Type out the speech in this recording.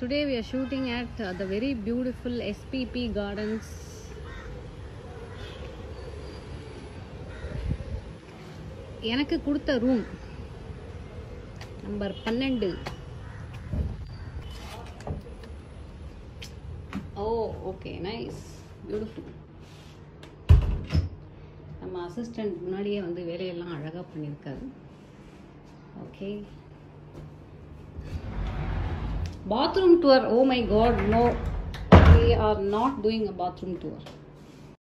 today we are shooting at uh, the very beautiful SPP Gardens. எனக்கு கொடுத்த room number பன்னெண்டு oh okay nice beautiful நம்ம assistant முன்னாடியே வந்து வேலையெல்லாம் அழகாக பண்ணியிருக்காரு okay bathroom tour oh my god no we are not doing a bathroom tour